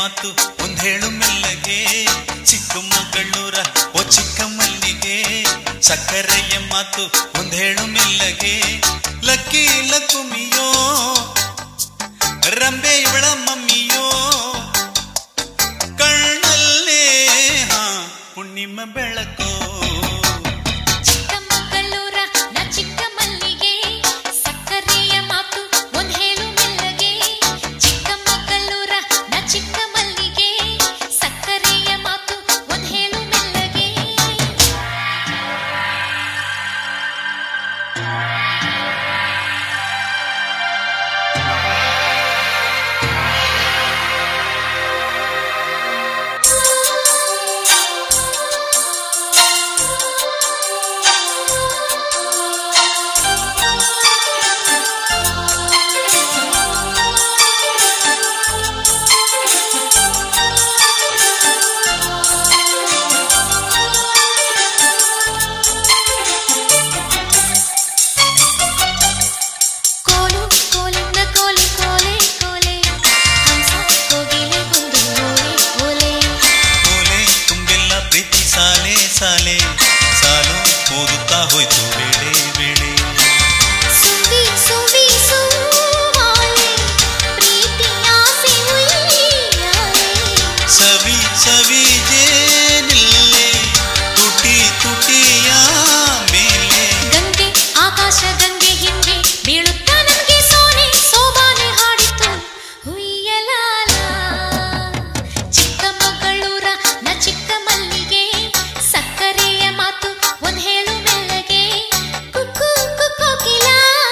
ಮಾತು ಒಂದ್ ಹೇಳು ಮೆಲ್ಲಗೆ ಚಿಕ್ಕಮಗಳೂರ ಓ ಚಿಕ್ಕ ಮಲ್ಲಿಗೆ ಸಕ್ಕರೆಯ ಮಾತು ಒಂದ್ ಹೇಳು ಮೆಲ್ಲಗೆ ಲಕ್ಕಿ ಲಕುಮಿಯೋ ರಂಬೆ ಇವಳ ಮಮ್ಮಿಯೋ ಕಣ್ಣಲ್ಲೇ ಹಾ ಹುಣ್ಣಿಮ ಬೆಳಕೋ ಚಿಕ್ಕಮಗಳೂರ ನ ಚಿಕ್ಕ ಮಲ್ಲಿಗೆ ಸಕ್ಕರೆಯ ಮಾತು ಒಂದ್ ಹೇಳು ಮೆಲ್ಲಗೆ ಚಿಕ್ಕಮಗಳೂರ ನ ಚಿಕ್ಕ ಮಲ್ಲಿಗೆ ಸಕ್ಕರೆಯ ಮಾತು ಒಂದ್ ಹೇಳು ಮೆಲ್ಲಗೆ ಕೋಲು ಕೋಲಿಂದ ಕೋಲೆ ಕೋಲೆ ಕೋಲೆ ಹಂಸ ಕೋಗಿಲೆ ಒಂದು ಓಲೆ ಓಲೆ ಓಲೆ ತುಂಬೆಲ್ಲ ಪ್ರೀತಿ ಸಾಲೆ ಸಾಲೆ ಸಾಲು ಓದುತ್ತಾ ಹೋಯ್ತು ಬೇಳೆ ಬೇಳೆ ಸುವಿ ಸುವಿ ಸುವಾಲೆ ಪ್ರೀತಿಯ ಸಿಹುಯ್ಯಾಲೆ ಸವಿ ಸವಿ ಜೇನಿಲ್ಲೆ ತುಟಿ ತುಟಿಯ ಮೇಲೆ ಗಂಗೆ ಆಕಾಶ ಗಂಗೆ ಹಿಂದೆ ಬೀಳುತ್ತಾ ನಮ್ಗೆ ಸೋನೆ ಸೋಬಾನೆ ಹಾಡಿತು ಹುಯ್ಯಲಾಲ ಚಿಕ್ಕಮಗಳೂರ ನ ಚಿಕ್ಕ ಮಲ್ಲಿಗೆ ಸಕ್ಕರೆಯ ಮಾತು ಒಂದ್ ಹೇಳು ಮೆಲ್ಲಗೆ ಕುಕ್ಕು ಕುಕ್ಕೋಕಿಲ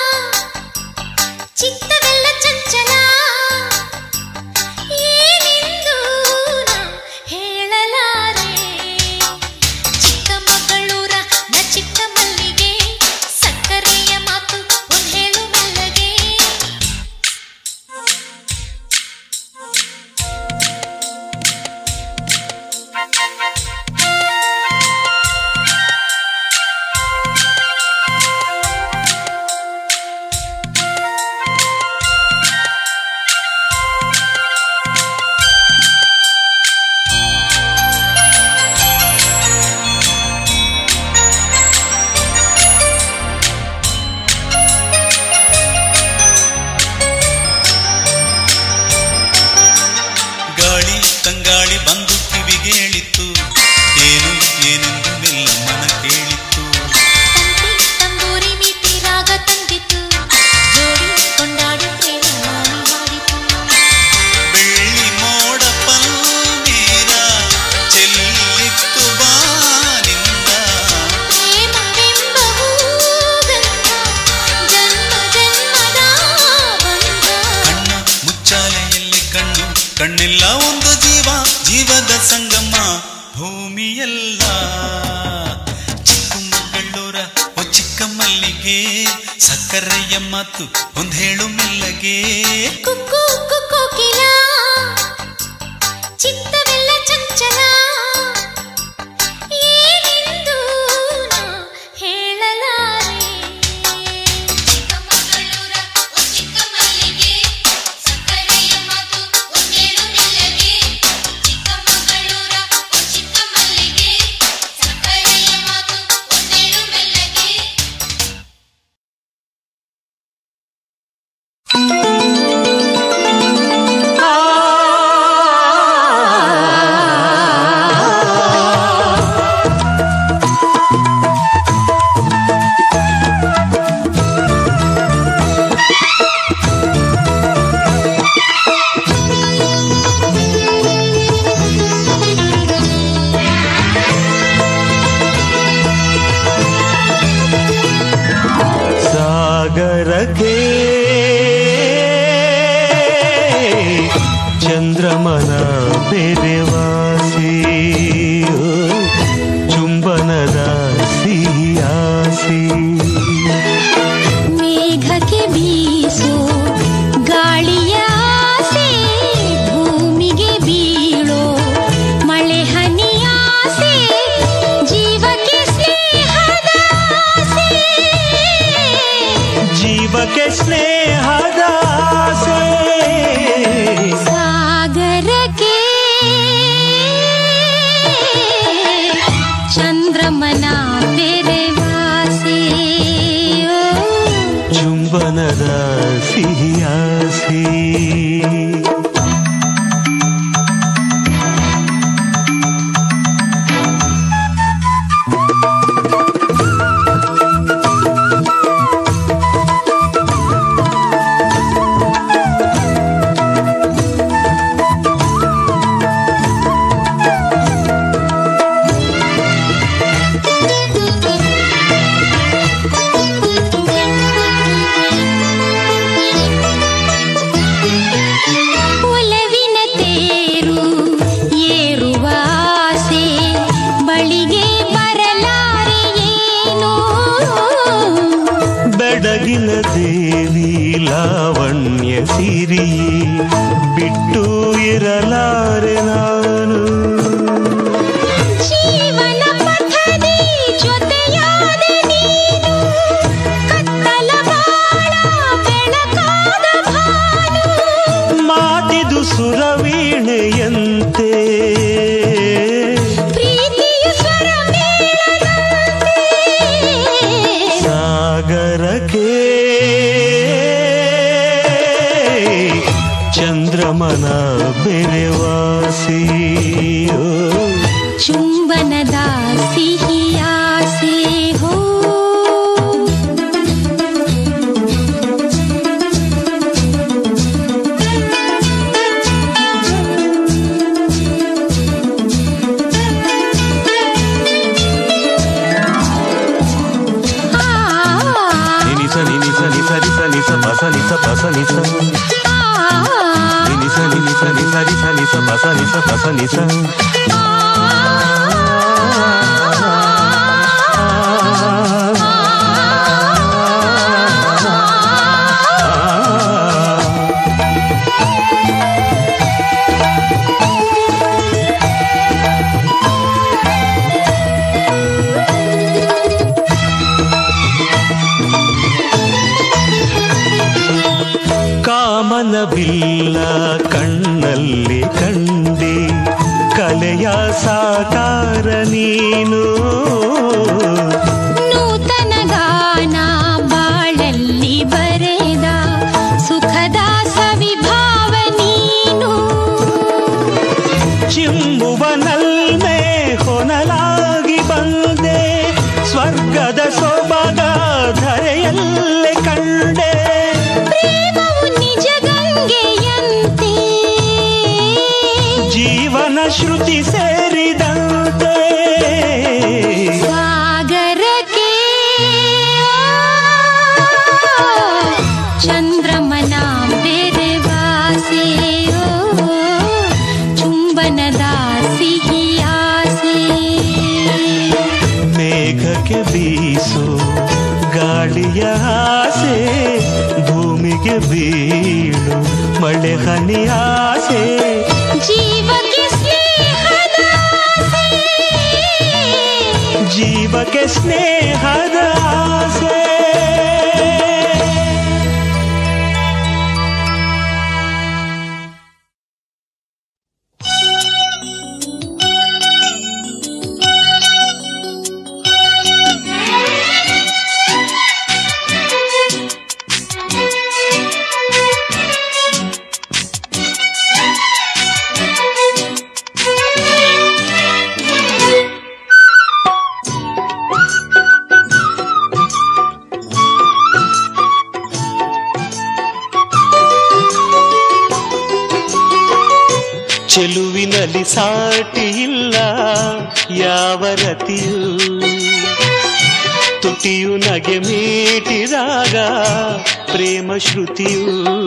ಚಿತ್ತವೆಲ್ಲ ಚಂಚಲ ಏನೆಂದು ನಾ ಹೇಳಲಾರೆ ಚಿಕ್ಕಮಗಳೂರ ನ ಚಿಕ್ಕ ಮಲ್ಲಿಗೆ ಸಕ್ಕರೆಯ ಮಾತು ಒಂದ್ ಹೇಳು ಮೆಲ್ಲಗೆ ಗಾಳಿ ತಂಗಾಳಿ ಬಂದು ಕಿವಿಗೇಳಿತ್ತು ಏನು ಏನೆಂದು ಮೆಲ್ಲಮ್ಮನ ಕೇಳಿತ್ತು ತಂತಿ ತಂಬೂರಿ ಮೀಟಿ ರಾಗ ತಂದಿತು ಜೋಡಿ ಕೊಂಡಾಡಿ ಪ್ರೇಮ ವಾಣಿ ಹಾಡಿತು ಬೆಳ್ಳಿ ಮೋಡ ಪನ್ನೀರ ಚೆಲ್ಲಿತ್ತು ಬಾನಿಂದ ಪ್ರೇಮವೆಂಬ ಹೂಗಂಧ ಜನ್ಮ ಜನ್ಮದ ಬಂಧ ಕಣ್ಣ ಮುಚ್ಚಾಲೆಯಲ್ಲಿ ಕಣ್ಣು ಕಣ್ಣಿಲ್ಲ ಒಂದು ಜೀವ ಜೀವದ ಸಂಗಮ ಭೂಮಿಯಲ್ಲ ಚಿಕ್ಕಮಗಳೂರ ಓ ಚಿಕ್ಕ ಮಲ್ಲಿಗೆ ಸಕ್ಕರೆಯ ಮಾತು ಒಂದ್ ಹೇಳು ಮೆಲ್ಲಗೆ ಕುಕ್ಕು ಕುಕ್ಕೋಕಿಲ ಚಿತ್ತವೆಲ್ಲ ಚಂಚಲ ಏನೆಂದು ನಾ ಹೇಳಲಾರೆ ಚಿಕ್ಕಮಗಳೂರ ಓ ಚಿಕ್ಕ ಮಲ್ಲಿಗೆ ಸಕ್ಕರೆಯ ಮಾತು ಒಂದೇಳು ಮೆಲ್ಲಗೆ ಚಿಕ್ಕಮಗಳೂರ ಓ ಚಿಕ್ಕ ಮಲ್ಲಿಗೆ ಸಕ್ಕರೆಯ ಮಾತು ಒಂದೇಳು ಮೆಲ್ಲಗೆ ಸಾಗರಕ್ಕೆ ಚಂದ್ರಮನ ಬೆರೆವಾಸಿ ಚುಂಬನದ ಸಿಹಿಯಾಸಿ ಮೇಘಕ್ಕೆ ಬೀಸೋ ಗಾಳಿಯ ಆಸೆ ಭೂಮಿಗೆ ಬೀಳೋ ಮಳೆ ಹನಿಯ ಆಸೆ ಜೀವಕ್ಕೆ ಸ್ನೇಹದ ಆಸೆ ಜೀವಕ್ಕೆ ಸ್ನೇಹದ ಆಸೆ ಸಾಗರಕ್ಕೆ ಚಂದ್ರಮನ ಬೆರೆವಾಸೆ ಓ. ಚುಂಬನದ ಸಿಹಿಯಾಸೆ ಒಲವಿನ ತೇರು ಏರುವ ಆಸೆ ಬಳಿಗೆ ಬರಲಾರೆ ಏನೋ ಬೆಡಗಿನ ದೇವಿ ಲಾವಣ್ಯ ಸಿರಿ ಬಿಟ್ಟು ಇರಲಾರೆ ನಾನು ಜೀವನ ಪಥದಿ ಜೊತೆಯಾದೆ ನೀನು ಕತ್ತಲ ಬಾಳ ಬೆಳಕಾದ ಭಾನು ಮಾತಿದು ಸುರವೀಣೆಯಂತೆ ಪ್ರೀತಿಯ ಸ್ವರ ಮೇಳದಂತೆ ಸಾಗರಕ್ಕೆ ಚಂದ್ರಮನ ಬೆರೆವಾಸಿ ಚುಂಬನದ ಸಿಹಿಯಾಸೆ ಹೋ ಆ, ನಿನಿಸ ನಿನಿಸ ನಿಸ ನಿಸ ನಿಸ ಬಸ ನಿಸ ಬಸ ನಿಸ ಆ, ನಿನಿಸ ನಿನಿಸ ನಿಸ ನಿಸ ನಿಸ ಬಸ ನಿಸ ಬಸ ನಿಸ ಕಾಮನ ಬಿಲ್ಲ ಕಣ್ಣಲ್ಲಿ ಕಂಡೆ ಕಲೆಯ ಸಾಕಾರ ನೀನು ನೂತನ ಗಾನ ಬಾಳಲ್ಲಿ ಬರೆದ ಸುಖದ ಸವಿಭಾವ ನೀನು ಚಿಮ್ಮುವ ನಲ್ಮೆ ಹೊನಲಾಗಿ ಬಂದೆ ಸ್ವರ್ಗದ ಸೊಬಗ ಧರೆಯಲ್ಲೇ ಕಂಡೆ ಪ್ರೇಮವು ನಿಜ ಗಂಗೆಯಂತೆ ಜೀವನ ಶ್ರುತಿ ಸೇರಿದಂತೆ ಸಾಗರಕ್ಕೆ ಚಂದ್ರಮನ ಬೆರೆವಾಸೆಯೋ ಚುಂಬನದ ಸಿಹಿಯಾಸೆ ಮೇಘಕ್ಕೆ ಬೀಸು ಗಾಳಿಯ ಆಸೆ ಭೂಮಿಗೆ ಬೀಳು ಮಳೆ ಹನಿ ಆಸೆ ಜೀವಕ್ಕೆ ಸ್ನೇಹದ ಆಸೆ. ಜೀವಕ್ಕೆ ಸ್ನೇಹದ ಆಸೆ ಚೆಲುವಿನಲ್ಲಿ ಸಾಟಿ ಇಲ್ಲ ಯಾವ ರತಿಯೂ ತುಟಿಯು ನಗೆ ಮೀಟಿದಾಗ ಪ್ರೇಮ ಶ್ರುತಿಯು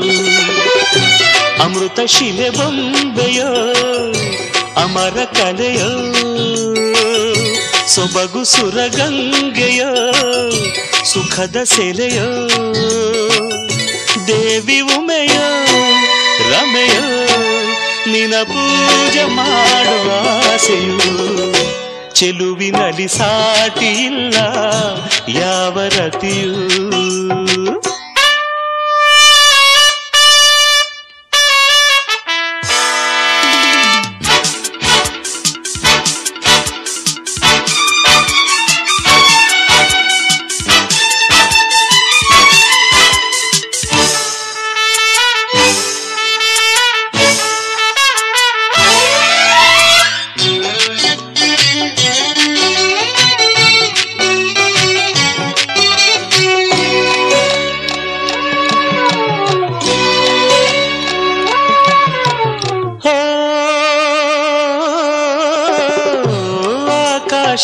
ಅಮೃತ ಶಿಲೆ ಬೊಂಬೆಯೋ ಅಮರ ಕಲೆಯೋ ಸೊಬಗು ಸುರಗಂಗೆಯೋ ಸುಖದ ಸೆಲೆಯೋ ದೇವಿ ಉಮೆಯೋ ರಮೆಯೋ ನಿನ ಪೂಜೆ ಮಾಡುವ ಆಸೆಯು ಚೆಲುವಿನಲ್ಲಿ ಸಾಟಿ ಇಲ್ಲ ಯಾವ ರತಿಯೂ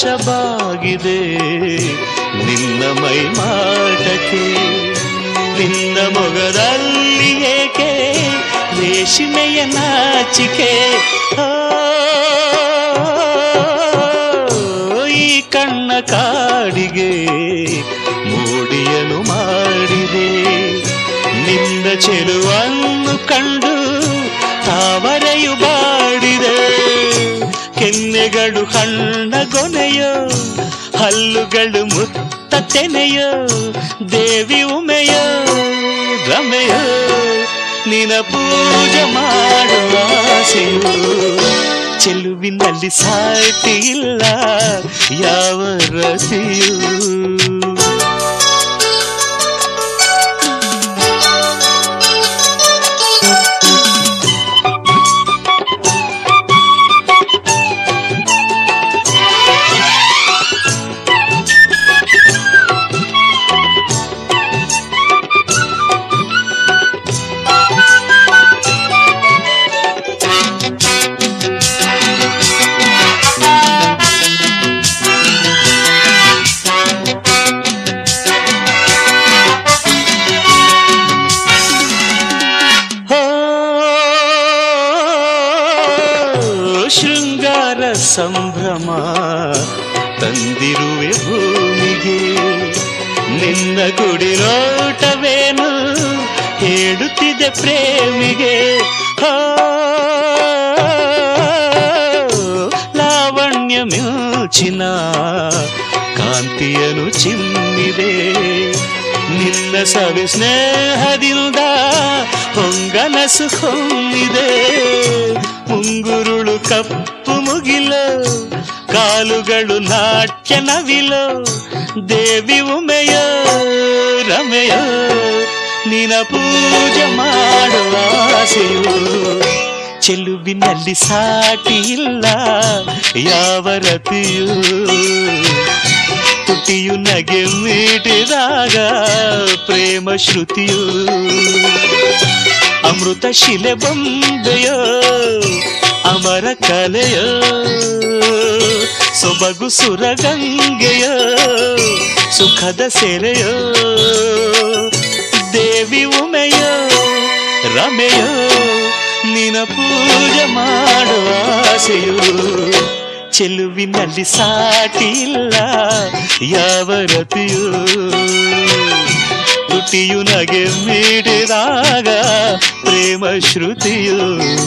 ಬಾಗಿದೆ ನಿನ್ನ ಮೈ ಮಾಟಕ್ಕೆ ನಿನ್ನ ಮೊಗದಲ್ಲಿ ಏಕೆ ರೇಷ್ಮೆಯ ನಾಚಿಕೆ ಆ, ಈ ಕಣ್ಣ ಕಾಡಿಗೆ ಮೋಡಿಯನು ಮಾಡಿದೆ ನಿನ್ನ ಚೆಲುವನ್ನು ಕಂಡು ತಾವರೆಯು ಬಾಡಿದೆ ಕೆನ್ನೆಗಳು ಹಣ್ಣಗೊನೆಯೋ ಹಲ್ಲುಗಳು ಮುತ್ತ ತೆನೆಯೋ ದೇವಿ ಉಮೆಯೋ ರಮೆಯೋ ನಿನ ಪೂಜೆ ಮಾಡುವ ಆಸೆಯು ಚೆಲುವಿನಲ್ಲಿ ಸಾಟಿ ಇಲ್ಲ ಯಾವ ರತಿಯೂ ಹೋ ಶೃಂಗಾರ ಸಂಭ್ರಮ ತಂದಿರುವೆ ಭೂಮಿಗೆ ನಿನ್ನ ಗುಡಿರೋಟವೇನು ಹೇಳುತ್ತಿದೆ ಪ್ರೇಮಿಗೆ ಹೋ ಲಾವಣ್ಯ ಮಿಂಚಿನ ಕಾಂತಿಯನು ಚಿಮ್ಮಿದೆ ನಿನ್ನ ಸವಿ ಸ್ನೇಹದಿಂದ ಹೊಂಗನಸು ಹೊಮ್ಮಿದೆ ಮುಂಗುರುಳು ಕಪ್ಪು ಮುಗಿಲು ಕಾಲುಗಳು ನಾಟ್ಯ ನವಿಲು ದೇವಿ ಉಮೆಯ ರಮೆಯ ನಿನ ಪೂಜೆ ಮಾಡುವ ಆಸೆಯು ಚೆಲುವಿನಲ್ಲಿ ಸಾಟಿ ಇಲ್ಲ ಯಾವ ರತಿಯೂ ತುಟಿಯು ನಗೆ ಮೀಟಿದಾಗ ಪ್ರೇಮ ಶ್ರುತಿಯು ಅಮೃತ ಶಿಲೆ ಬೊಂಬೆಯೋ ಅಮರ ಕಲೆಯೋ ಸೊಬಗು ಸುರಗಂಗೆಯೋ ಸುಖದ ಸೆರೆಯೋ ದೇವಿ ಉಮೆಯೋ ರಮೆಯೋ ನಿನ ಪೂಜೆ ಮಾಡುವ ಆಸೆಯು ಚೆಲುವಿನಲ್ಲಿ ಸಾಟಿ ಇಲ್ಲ ಯಾವ ರತಿಯೂ ತುಟಿಯು ನಗೆ ಮೀಡಿದಾಗ ಪ್ರೇಮ ಶ್ರುತಿಯು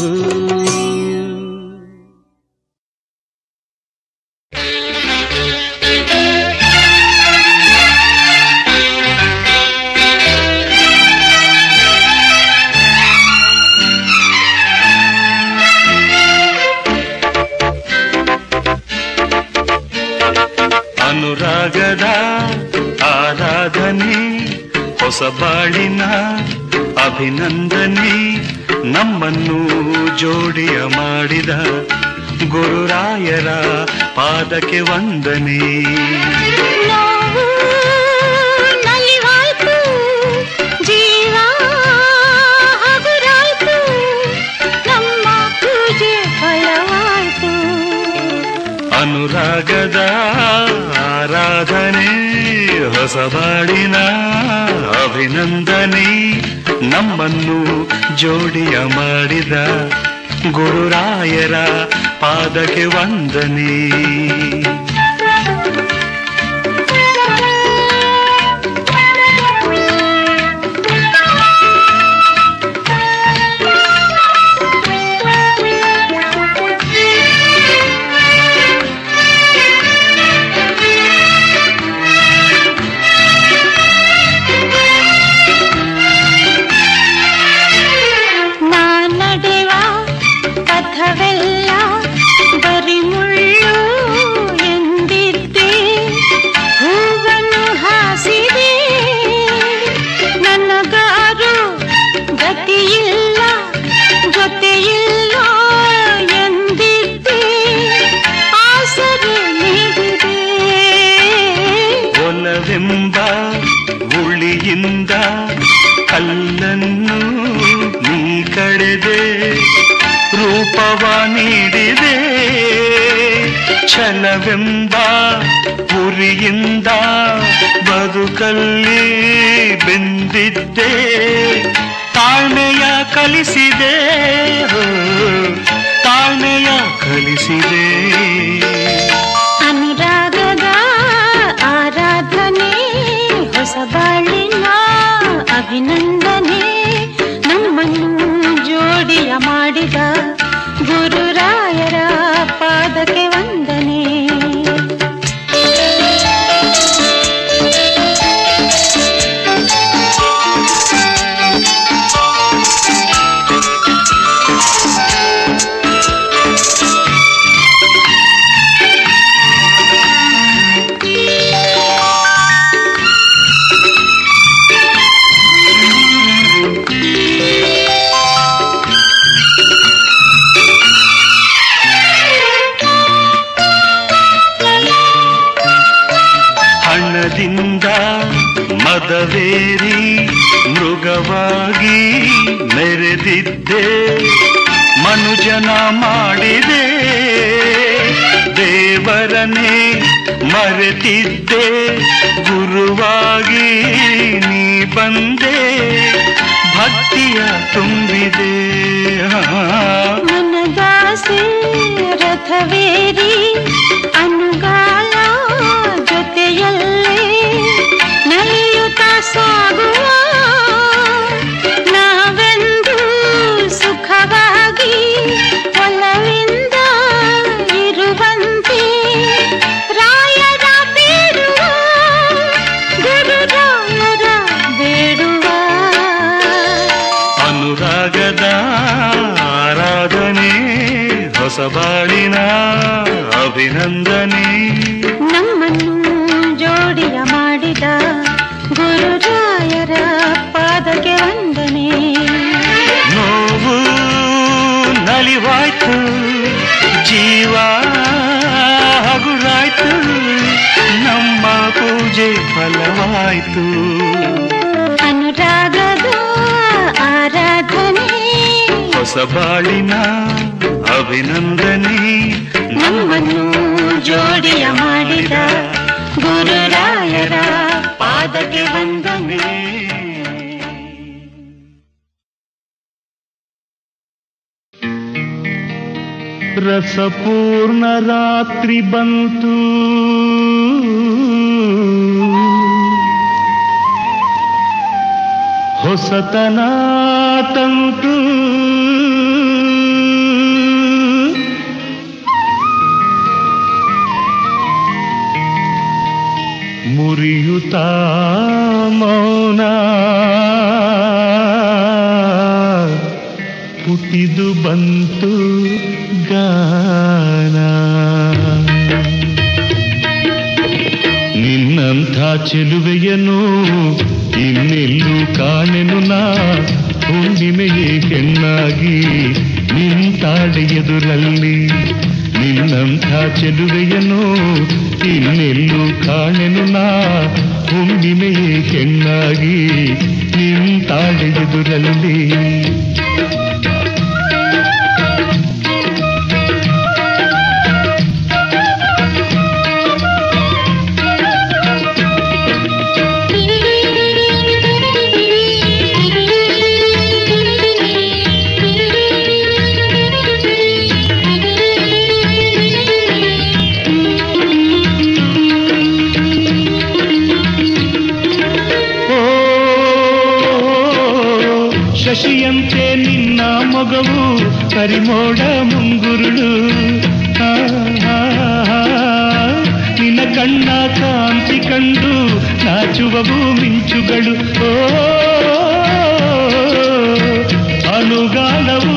ಅನುರಾಗದ ಆರಾಧನೆ ಹೊಸ ಬಾಳಿನ ಅಭಿನಂದನೆ ನಮ್ಮನ್ನು ಜೋಡಿಯ ಮಾಡಿದ ಗುರುರಾಯರ ಪಾದಕ್ಕೆ ವಂದನೆ ನೋವು ನಲಿವಾಯ್ತು ಜೀವ ಹಗುರಾಯ್ತು ನಮ್ಮ ಪೂಜೆ ಫಲವಾಯ್ತು ಅನುರಾಗದ ಆರಾಧನೆ ಹೊಸ ಬಾಳಿನ ಅಭಿನಂದನೆ ನಮ್ಮನ್ನು ಜೋಡಿಯ ಮಾಡಿದ ಗುರುರಾಯರ ಪಾದಕ್ಕೆ ವಂದನೆ ನಾ ನಡೆವ ಪಥವೆಲ್ಲ ಬರಿ ಮುಳ್ಳು ಎಂದಿದ್ದೆ ಹೂವನ್ನು ಹಾಸಿದೆ ನನಗಾರು ಗತಿಯಿಲ್ಲ ಜೊತೆಯಿಲ್ಲ ಎಂದಿದ್ದೆ ಆಸರೆ ನೀಡಿದೆ ಒಲವೆಂಬ ಉಳಿಯಿಂದ ಕಲ್ಲನ್ನು ನೀ ಕಡೆದೆ ರೂಪವ ನೀಡಿದೆ ಛಲವೆಂಬ ಉರಿಯಿಂದ ಬದುಕಲ್ಲಿ ಬೆಂದಿದ್ದೆ ತಾಳ್ಮೆಯ ಕಲಿಸಿದೆ ಹೋ, ತಾಳ್ಮೆಯ ಕಲಿಸಿದೆ ಅನುರಾಗದ ಆರಾಧನೆ ಹೊಸ ಬಾಳಿನ ಅಭಿನಂದನೆ ನಮ್ಮನ್ನು ಜೋಡಿಯ ಮಾಡಿದ ಗುರುರಾಯರ ಪಾದಕ್ಕೆ ವಂದನೆ ಹಣದಿಂದ ಮದವೇರಿ ಮೃಗವಾಗಿ ಮೆರೆದಿದ್ದೆ ಮನುಜನ ಮಾಡಿದೆ ದೇವರನೇ ಮರೆತಿದ್ದೆ ಗುರುವಾಗಿ ನೀ ಬಂದೆ ಭಕ್ತಿಯ ತುಂಬಿದೆ ಮನದಾಸೆ ರಥವೇರಿ ಅನುಗಾಲ ಜೊತೆಯಲ್ಲೇ ನಲಿಯುತ್ತ ಸಾಗುವ ನಾವೆಂದು ಸುಖವಾಗಿ ಒಲವಿಂದ ಇರುವಂತೆ ರಾಯರ ಬೇಡುವ ಗುರುರಾಯರ ಬೇಡುವ ಅನುರಾಗದ ಆರಾಧನೆ ಹೊಸ ಬಾಳಿನ ಅಭಿನಂದನೆ ನಮ್ಮನ್ನು ಜೋಡಿಯ ಮಾಡಿದ ಗುರುರಾಯರ ಪಾದಕ್ಕೆ ವಂದನೆ ನೋವು ನಲಿವಾಯ್ತು ಜೀವ ಹಗುರಾಯ್ತು ನಮ್ಮ ಪೂಜೆ ಫಲವಾಯ್ತು ಅನುರಾಗದ ಆರಾಧನೆ ಹೊಸ ಬಾಳಿನ ಅಭಿನಂದನೆ ನಮ್ಮನ್ನು ಜೋಡಿಯ ಮಾಡಿದ ಗುರುರಾಯರ ಪಾದಕ್ಕೆ ವಂದನೆ ರಸಪೂರ್ಣ ರಾತ್ರಿ ಬಂತು ಹೊಸತನ ತಂತು ಮುರಿಯುತ್ತ ಮೌನ ಪುಟಿದು ಬಂತು ಗಾನ ನಿನ್ನಂಥ ಚೆಲುವೆಯನು ಇನ್ನೆಲ್ಲೂ ಕಾಣೆನು ನಾ ಹುಣ್ಣಿಮೆಯೇ ಹೆಣ್ಣಾಗಿ ನಿಂತಾಳೆ ಎದುರಲ್ಲಿ ನಿನ್ನಂಥ ಚೆಲುವೆಯನು ಇನ್ನೆಲ್ಲೂ ಕಾಣೆನು ನಾ ಹುಣ್ಣಿಮೆಯೇ ಹೆಣ್ಣಾಗಿ ನಿಂತಾಳೆ ಎದುರಲ್ಲಿ ಓ ಶಶಿಯಂತೆ ನಿನ್ನ ಮೊಗವು ಕರಿಮೋಡ ಮುಂಗುರುಳು ಆ, ಆ, ಆ, ನಿನ್ನ ಕಣ್ಣ ಕಾಂತಿ ಕಂಡು ನಾಚುವವು ಮಿಂಚುಗಳು ಓ ಅನುಗಾಲವು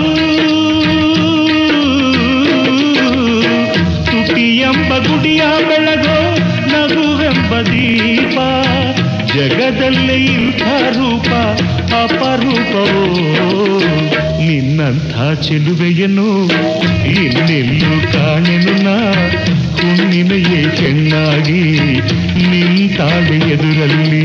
ತುಟಿ ಎಂಬ ಗುಡಿಯ ಬೆಳಗೋ ನಗುವೆಂಬ ದೀಪ ಜಗದಲ್ಲೇ ಇಂಥ ರೂಪ ಅಪರೂಪವೋ ನಿನ್ನಂಥ ಚೆಲುವೆಯನು ಇನ್ನೆಲ್ಲೂ ಕಾಣೆನು ನಾ ಹುಣ್ಣಿಮೆಯೇ ಚೆನ್ನಾಗಿ ನಿಂತಾಳೆ ಎದುರಲ್ಲಿ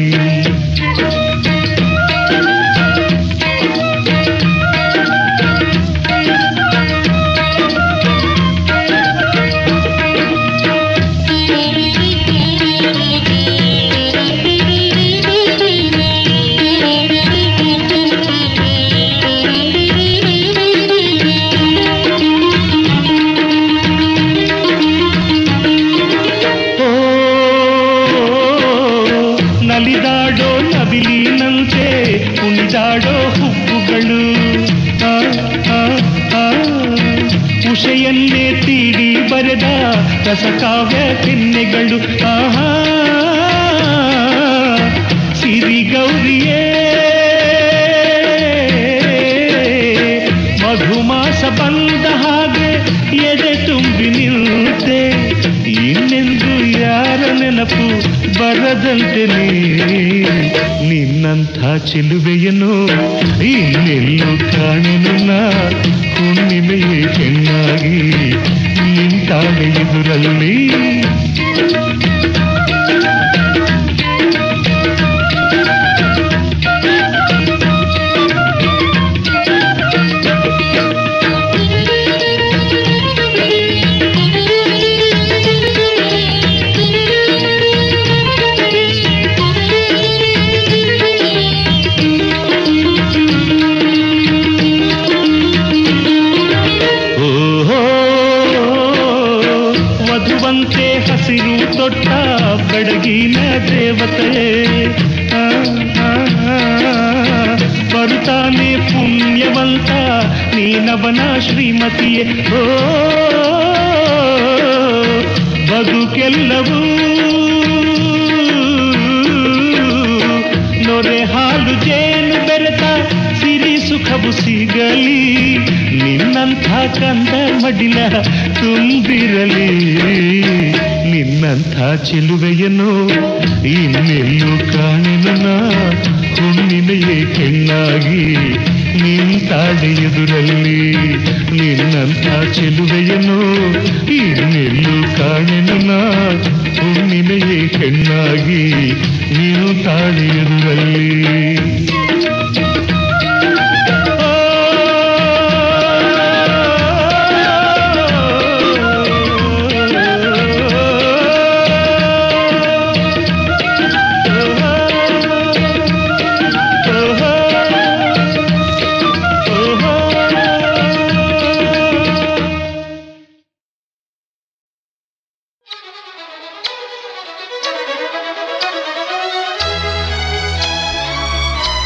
ನಲಿದಾಡೋ ನವಿಲಿನಂತೆ ಕುಣಿದಾಡೋ ಹುಬ್ಬುಗಳು ಆ, ಆ, ಆ. ಉಷೆಯನ್ನೇ ತೀಡಿ ಬರೆದ ರಸಕಾವ್ಯ ಕೆನ್ನೆಗಳು ಆಹಾ ಸಿರಿ ಗೌರಿಯೇ ಮಧುಮಾಸ ಬಂದ ಹಾಗೆ ಎದೆ ತುಂಬಿ ನಿಲ್ತೆ ಇನ್ನೆಂದು ಯಾರ ನೆನಪು ಬರದಂತೆ ನೀ ನಿನ್ನಂಥ ಚೆಲುವೆಯನ್ನು ಇನ್ನೆಲ್ಲೂ ಕಾಣೆನು ನಾ ಹುಣ್ಣಿಮೆಯೇ ಚೆನ್ನಾಗಿ ನಿಂತಾಳೆ ಎದುರಲ್ಲಿ ಓಹೋ ವಧುವಂತೆ ಹಸಿರು ತೊಟ್ಟ ಬಡಗಿನ ದೇವತೆ ಆ, ಆ, ಆ, ಬರುತ್ತಾನೆ ಪುಣ್ಯವಂತ ನೀನವನ ಶ್ರೀಮತಿಯೇ ಓ ಬದುಕೆಲ್ಲವೂ ನೊರೆ ಹಾಲು ಜೇನು ಬೆರೆತ ಸಿರಿ ಸುಖವು ಸಿಗಲಿ ನಿನ್ನಂಥ ಕಂದ ಮಡಿಲ ತುಂಬಿರಲಿ ನಿನ್ನಂಥ ಚೆಲುವೆಯನ್ನು ಇನ್ನೆಲ್ಲೂ ಕಾಣೆನು ನಾ ಹುಣ್ಣಿಮೆಯೇ ಹೆಣ್ಣಾಗಿ ನಿಂತಾಳೆ ಎದುರಲ್ಲಿ ನಿನ್ನಂಥ ಚೆಲುವೆಯನ್ನು ಇನ್ನೆಲ್ಲೂ ಕಾಣೆನು ನಾ ಹುಣ್ಣಿಮೆಯೇ ಹೆಣ್ಣಾಗಿ ನಿಂತಾಳೆ ಎದುರಲ್ಲಿ ಆ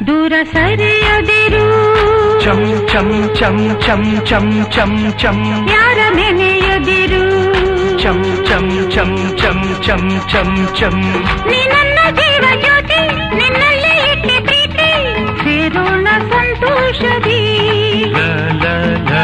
ದೂರ ಸರಿಯದಿರು ಚಂ ಚಂ ಚಂ ಚಂ ಚಂ ಚಂ ಚಂ ಯಾರ ನೆನೆಯದಿರು ಚಂ ಚಂ ಚಂ ಚಂ ಚಂ ಚಂ ಚಂ ನೀ ನನ್ನ ಜೀವ ಜ್ಯೋತಿ ನಿನ್ನಲ್ಲಿ ಇಟ್ಟೆ ಪ್ರೀತಿ ಸೇರೋಣ ಸಂತೋಷದಿ ಲ ಲ ಲ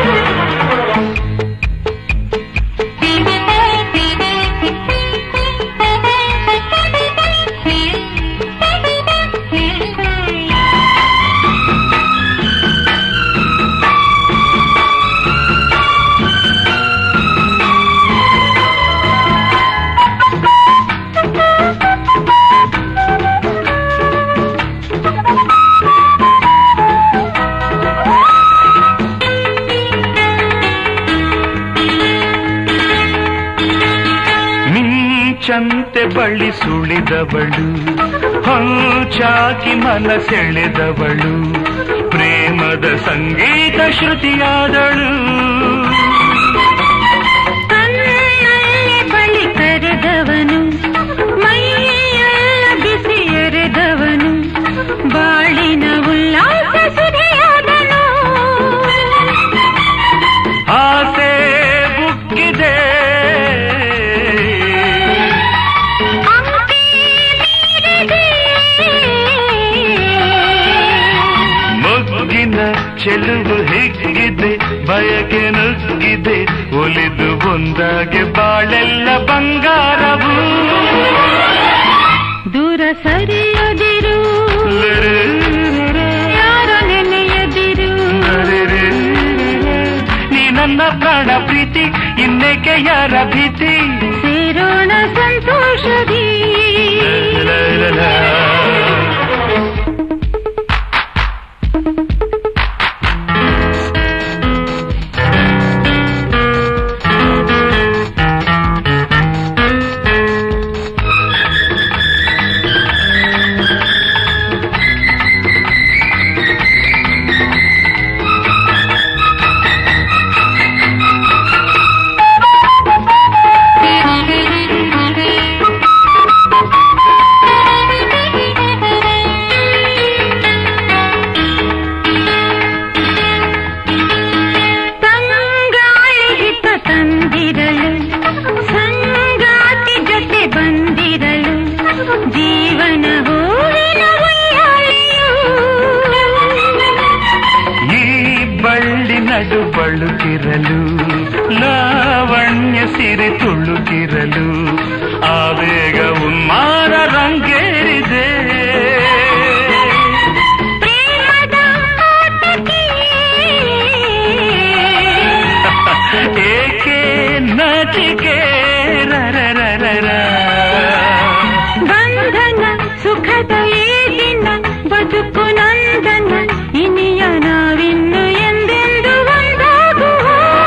ಮಿಂಚಂತೆ ಬಳ್ಳಿ ಸುಳಿದವಳು ಹೊಂಚಾಕಿ ಮನ ಸೆಳೆದವಳು ಪ್ರೇಮದ ಸಂಗೀತ ಶ್ರುತಿಯಾದಳು ಕಣ್ಣಲ್ಲಿ ಬಳಿ ಕರೆದವನು ಮೈಯೆಲ್ಲ ಬಿಸಿ ಎರೆದವನು ಬಾಳಿನ ಉಲ್ಲಾಸ ಸುರಿಯಾದನು ಆಸೆ ಬುಕ್ಕಿದೆ ಅಂಕೆ ಮೀರಿದೆ. ಮೊಗ್ಗಿನ ಚೆಲುವು ಹಿಗ್ಗಿದೆ ಬಯಕೆ ನುಗ್ಗಿದೆ ಒಲಿದು ಒಂದಾಗೆ ಬಾಳೆಲ್ಲ ಬಂಗಾರವು ದೂರ ಸರಿಯದಿರು ಯಾರ ನೆನೆಯದಿರು ನೀ ನನ್ನ ಪ್ರಾಣ ಪ್ರೀತಿ ಇನ್ನೇಕೆ ಯಾರ ಭೀತಿ ಸೇರೋಣ ಸಂತೋಷದಿ ಲ, ಲ, ಲ. ತಂಗಾಳಿ ಹಿತ ತಂದಿರಲು ಸಂಗಾತಿ ಜೊತೆ ಬಂದಿರಲು ಜೀವನ ಹೂವಿನ ಉಯ್ಯಾಲೆಯು. ಈ ಬಳ್ಳಿ ನಡು ಬಳುಕಿರಲು ಲಾವಣ್ಯ ಸಿರಿ ತುಳುಕಿರಲು ಆವೇಗ ಉನ್ಮಾನ ರಂಗೇರಿದೆ ಪ್ರೇಮದ ಆಟಕ್ಕೆ ಏಕೆ ನಾಚಿಕೆ ರರರರರ. ಬಂಧನ ಸುಖದ ಈ ದಿನ ಬದುಕು ನಂದನ ಇನಿಯ ನಾವಿನ್ನು ಎಂದೆಂದು ಒಂದಾಗುವ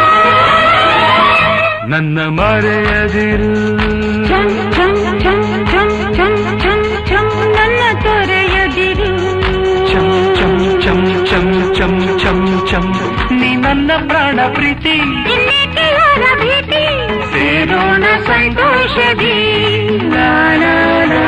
ನನ್ನ ಮರೆಯದಿರು ಚಂ ಚಂ ಚಂ ಚಂ ಚಂ ಚಂ ಚಂ ನನ್ನ ತೊರೆಯದಿರು ಚಂ ಚಂ ಚಂ ಚಂ ಚಂ ಚಂ ಚಂ ನೀ ನನ್ನ ಪ್ರಾಣ ಪ್ರೀತಿ ಇನ್ನೇಕೆ ಯಾರ ಭೀತಿ ಸೇರೋಣ ಸಂತೋಷದಿ ಲಾ ಲಾ ಲಾ.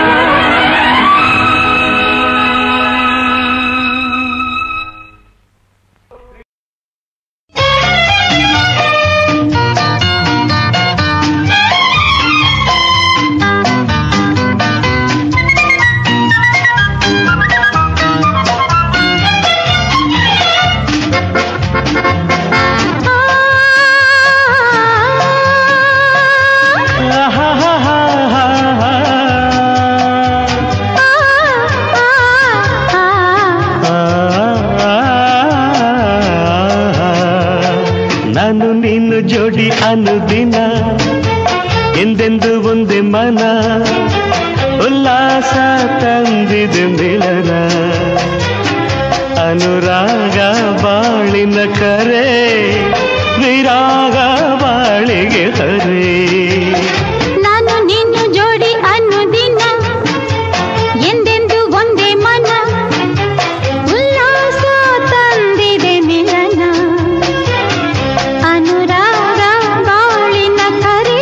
ನಾನು ನೀನು ಜೋಡಿ ಅನುದಿನ ಎಂದೆಂದು ಒಂದೇ ಮನ ಉಲ್ಲಾಸ ತಂದಿದೆ ಮಿಳನ ಅನುರಾಗ ಬಾಳಿನ ಕರೆ ವಿರಾಗ ಬಾಳಿಗೆ ಹರೇ ನಾನು ನೀನು ಜೋಡಿ ಅನ್ನುದಿನ ಎಂದೆಂದು ಒಂದೇ ಮನ ಉಲ್ಲಾಸ ತಂದಿದೆ ಮಿಲನ ಅನುರಾಗ ಬಾಳಿನ ಕರೆ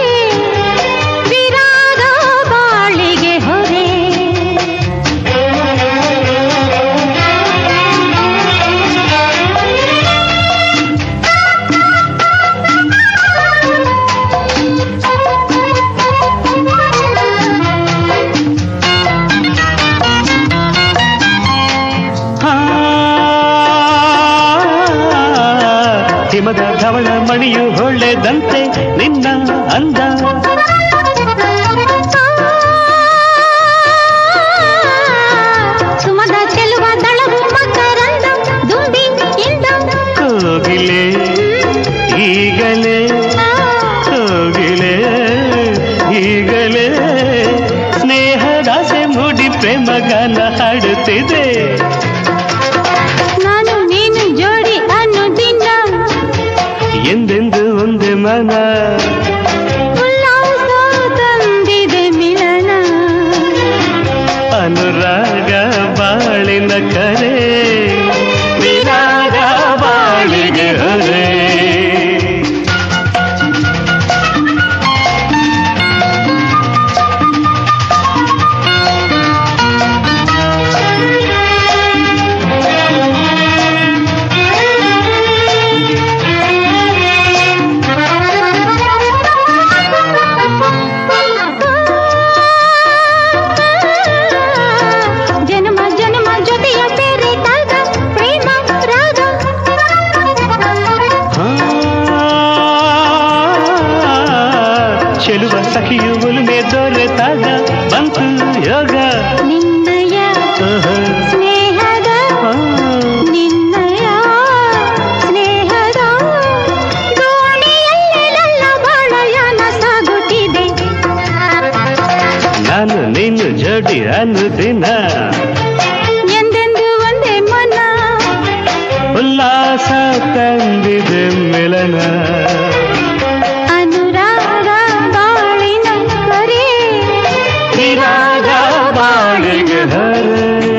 ವಿರಾಗ ಬಾಳಿಗೆ ಹೊರೆ ಹಿಮದ ಧವಳ ಮಣಿಯು ಹೊಳ್ಳೆದಂತೆ ನಿನ್ನ ಅಂದ ಸುಮದ ಚೆಲುವ ದಳವು ಮಕರಂದ ದುಂಬಿ ಇಂದ ಕೋಗಿಲೆ ಈಗಲೇ ಕೋಗಿಲೆ ಈಗಲೇ ಸ್ನೇಹದಾಸೆ ಮೂಡಿ ಪ್ರೇಮ ಗಾನ ಹಾಡುತ್ತಿದೆ ನಾನು ನೀನು ಜೋಡಿ ಅನ್ನೋ ದಿನ ಎಂದೆಂದು ಒಂದೇ ಮನ ಉಲ್ಲಾಸ ತಂದಿದೆ ಮಿಲನ ಅನುರಾಗ ಬಾಳಿನ ಕರೆ ವಿರಾಗ ಬಾಳಿಗೆ ಹೊರೆ ಜನ್ಮ ಜನ್ಮ ಜೊತೆಯ ಬೇರೆ ತಾಗ ಪ್ರೇಮ ರಾಗ ಆ, ಚೆಲುವ ಸಖಿಯು ಉಲುಮೆ ದೊರೆತಾಗ ಬಂತು ಯೋಗ ನಿನ್ನಯ ಆಹಾ, ಸ್ನೇಹದ ಆ, ನಿನ್ನಯ ಸ್ನೇಹದ ದೋಣಿಯಲ್ಲಿ ನನ್ನ ಬಾಳಯಾನ ಸಾಗುತ್ತಿದೆ ನಾನು ನೀನು ಜೋಡಿ ಅನುದಿನ ಎಂದೆಂದು ಒಂದೇ ಮನ ಉಲ್ಲಾಸ ತಂದಿದೆ ಮಿಲನ ಅನುರಾಗ ಬಾಳಿನ ಕರೆ ವಿರಾಗ ಬಾಳಿಗೆ ಹರೆ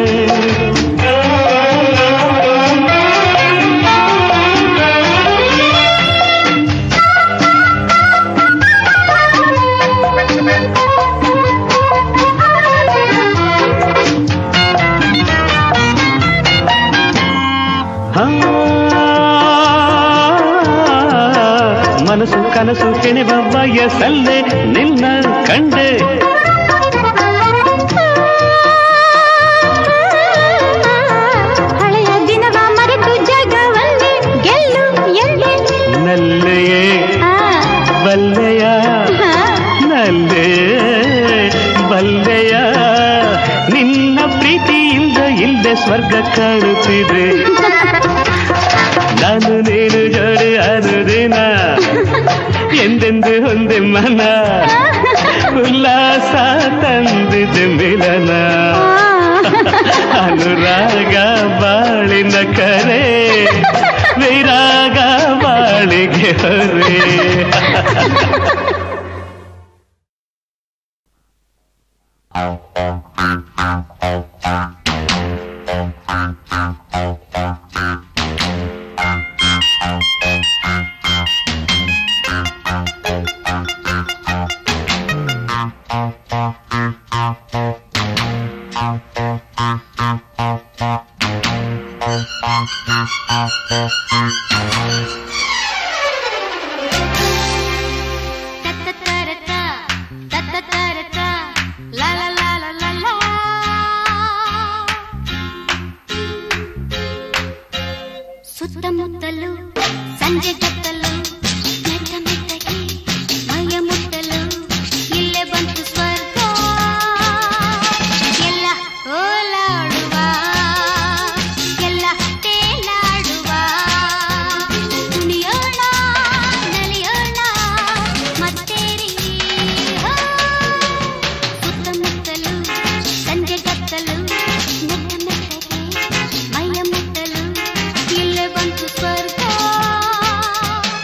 ಆ, ಮನಸ್ಸು ಕನಸು ಕೆಣೆವ ವಯಸ್ಸಲ್ಲೇ ನಿನ್ನ ಕಂಡೆ ಹಳೆಯ ದಿನವ ಮರೆತು ಜಗವನ್ನೇ ಗೆಲ್ಲು ಎಂದೆ ನಲ್ಲೆಯೇ ಆ, ಬಲ್ಲೆಯ ಆ, ನಲ್ಲೆಯೇ ಬಲ್ಲೆಯ ನಿನ್ನ ಪ್ರೀತಿಯಿಂದ ಇಲ್ಲದೆ ಸ್ವರ್ಗ ಕಾಣುತ್ತಿದೆ ನಾನು ನೀನು ಜೋಡಿ ಅನುದಿನ ಎಂದೆಂದು ಒಂದೇ ಮನ ಉಲ್ಲಾಸ ತಂದಿದೆ ಮಿಲನ ಅನುರಾಗ ಬಾಳಿನ ಕರೆ ವಿರಾಗ ಬಾಳಿಗೆ ಹೊರೆ ತತ್ತತರತ, ತತ್ತತರತ, ಲಾ ಲಾ ಲಾ ಲಾ ಲಾ ಲಾ. ಸುತ್ತಮುತ್ತಲು ಸಂಜೆ ಗತ್ತಲು ಮೆತ್ತ ಮೆತ್ತಗೆ ಮೈಯ ಮುಟ್ಟಲು ಇಲ್ಲೇ ಬಂತು ಸ್ವರ್ಗ ಎಲ್ಲ ಓಲಾಡುವ ಎಲ್ಲ ತೇಲಾಡುವ ಕುಣಿಯೋಣ ನಲಿಯೋಣ ಮತ್ತೇರಿ ಹೋ. ಸುತ್ತಮುತ್ತಲು ಸಂಜೆ ಗತ್ತಲು ಮೆತ್ತ ಮೆತ್ತಗೆ ಮೈಯ ಮುಟ್ಟಲು ಇಲ್ಲೇ ಬಂತು ಸ್ವರ್ಗ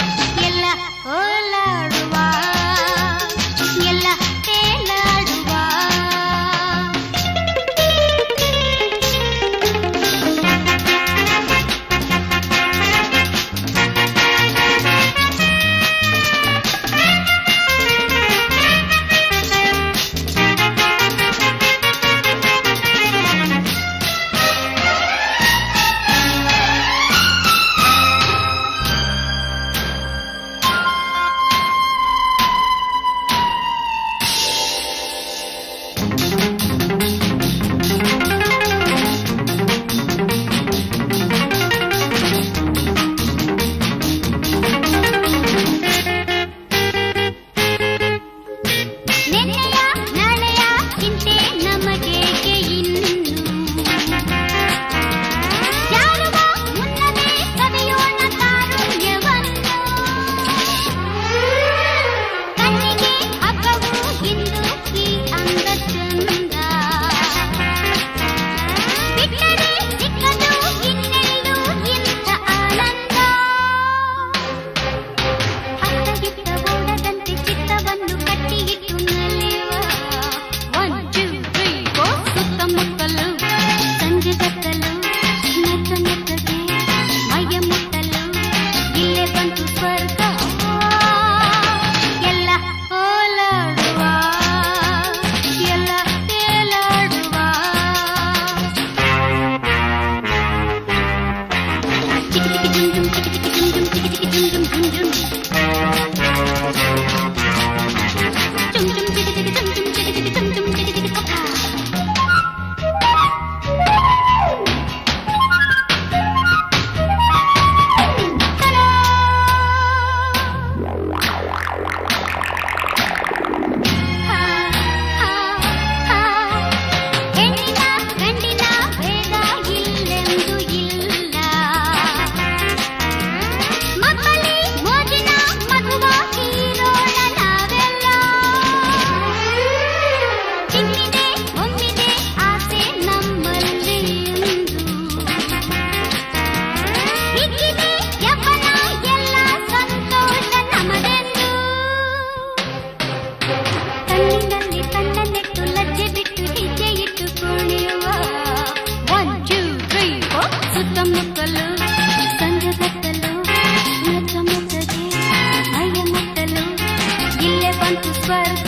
ಮುಟ್ಟಲು ಸಂಜೆ ಗತ್ತಲು ಮೆತ್ತ ಮೆತ್ತಗೆ ಮೈಯ ಮುಟ್ಟಲು ಇಲ್ಲೇ ಬಂತು ಸ್ವರ್ಗ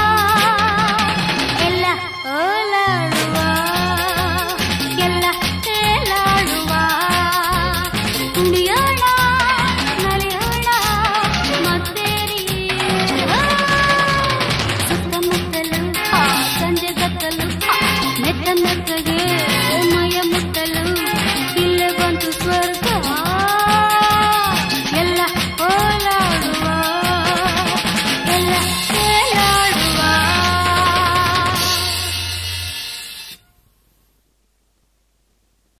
ಎಲ್ಲ ಓಲಾಡುವ ಎಲ್ಲ ತೇಲಾಡುವ ಕುಣಿಯೋಣ ನಲಿಯೋಣ ಮತ್ತೇರಿ ಸುತ್ತಮುತ್ತಲು ಆ ಸಂಜೆ ಗತ್ತಲು ಮೆತ್ತ ಮೆತ್ತಗೆ ಮಯ ಮುಟ್ಟಲು ಇಲ್ಲೇ ಬಂತು ಸ್ವರ್ಗ ಎಲ್ಲ ಓಲಾಡುವ ಎಲ್ಲ